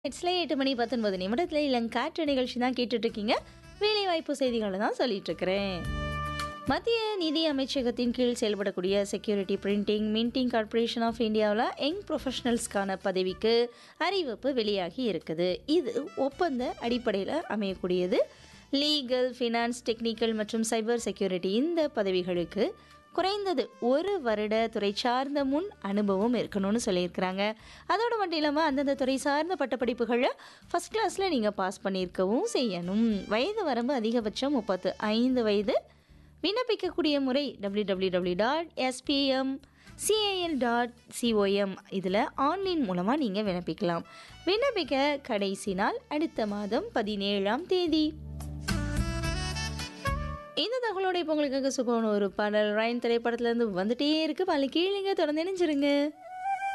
இட்ஸ்ல எட்டு மணி பத்தொன்பது நிமிடத்தில் இளங்காற்று நிகழ்ச்சி தான் கேட்டுட்டு இருக்கீங்க வேலைவாய்ப்பு செய்திகளை தான் சொல்லிட்டு இருக்கிறேன் மத்திய நிதி அமைச்சகத்தின் கீழ் செயல்படக்கூடிய security printing minting corporation of இந்தியாவில் யங் ப்ரொஃபஷனல்ஸ்க்கான பதவிக்கு அறிவிப்பு வெளியாகி இருக்குது இது ஒப்பந்த அடிப்படையில் அமையக்கூடியது லீகல் ஃபினான்ஸ் டெக்னிக்கல் மற்றும் சைபர் செக்யூரிட்டி இந்த பதவிகளுக்கு குறைந்தது ஒரு வருட துறை சார்ந்த முன் அனுபவம் இருக்கணும்னு சொல்லியிருக்கிறாங்க அதோடு மட்டும் இல்லாமல் அந்தந்த துறை சார்ந்த பட்டப்படிப்புகளை ஃபஸ்ட் கிளாஸில் நீங்கள் பாஸ் பண்ணியிருக்கவும் செய்யணும் வயது வரம்பு அதிகபட்சம் முப்பத்து ஐந்து வயது விண்ணப்பிக்கக்கூடிய முறை W W W dot SPM CAL dot COM இதில் ஆன்லைன் மூலமாக நீங்கள் விண்ணப்பிக்கலாம் விண்ணப்பிக்க கடைசி நாள் அடுத்த மாதம் பதினேழாம் தேதி இந்த தகவலோட இப்போ உங்களுக்காக சூப்பரான ஒரு பாடல் ரைன் திரைப்படத்துலேருந்து வந்துட்டே இருக்கு பல கீழேங்க தொடர்ந்து இணைஞ்சிருங்க